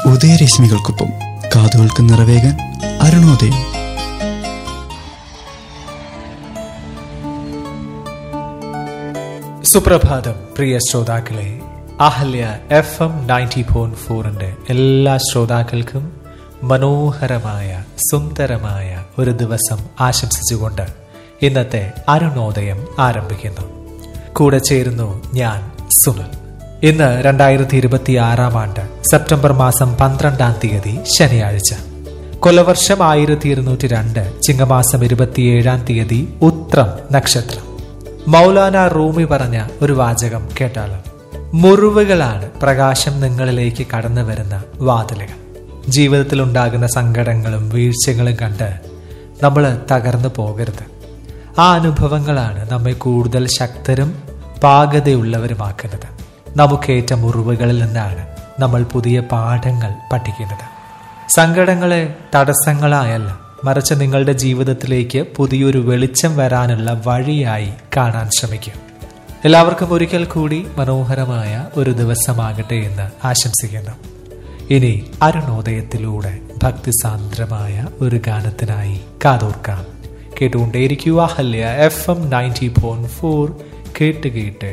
ഉദയരശ്മികൾക്കൊപ്പം കാതുകൾക്ക് നിറവേകാൻ അരുണോദയം സുപ്രഭാതം പ്രിയ ശ്രോതാക്കളെ Ahalya F M ninety point ഫോറിന്റെ എല്ലാ ശ്രോതാക്കൾക്കും മനോഹരമായ സുന്ദരമായ ഒരു ദിവസം ആശംസിച്ചുകൊണ്ട് ഇന്നത്തെ അരുണോദയം ആരംഭിക്കുന്നു കൂടെ ചേരുന്നു ഞാൻ സുനിൽ ഇന്ന് രണ്ടായിരത്തി ഇരുപത്തി ആറാം ആണ്ട് സെപ്റ്റംബർ മാസം പന്ത്രണ്ടാം തീയതി ശനിയാഴ്ച കൊലവർഷം ആയിരത്തി ഇരുന്നൂറ്റി രണ്ട് ചിങ്ങമാസം ഇരുപത്തിയേഴാം തീയതി ഉത്രം നക്ഷത്രം മൗലാന റൂമി പറഞ്ഞ ഒരു വാചകം കേട്ടാലോ മുറിവുകളാണ് പ്രകാശം നിങ്ങളിലേക്ക് കടന്നു വരുന്ന വാതിലുകൾ ജീവിതത്തിൽ ഉണ്ടാകുന്ന സങ്കടങ്ങളും വീഴ്ചകളും കണ്ട് നമ്മൾ തകർന്നു പോകരുത് ആ അനുഭവങ്ങളാണ് നമ്മെ കൂടുതൽ ശക്തരും പാകതയുള്ളവരുമാക്കുന്നത് നമുക്കേറ്റ മുറിവുകളിൽ നിന്നാണ് നമ്മൾ പുതിയ പാഠങ്ങൾ പഠിക്കുന്നത് സങ്കടങ്ങളെ തടസ്സങ്ങളായല്ല മറിച്ച് നിങ്ങളുടെ ജീവിതത്തിലേക്ക് പുതിയൊരു വെളിച്ചം വരാനുള്ള വഴിയായി കാണാൻ ശ്രമിക്കും എല്ലാവർക്കും ഒരിക്കൽ കൂടി മനോഹരമായ ഒരു ദിവസമാകട്ടെ എന്ന് ആശംസിക്കുന്നു ഇനി അരുണോദയത്തിലൂടെ ഭക്തിസാന്ദ്രമായ ഒരു ഗാനത്തിനായി കാതോർക്കാം കേട്ടുകൊണ്ടേയിരിക്കുക ഹല്യ F M ninety point four കേട്ട് കേട്ട്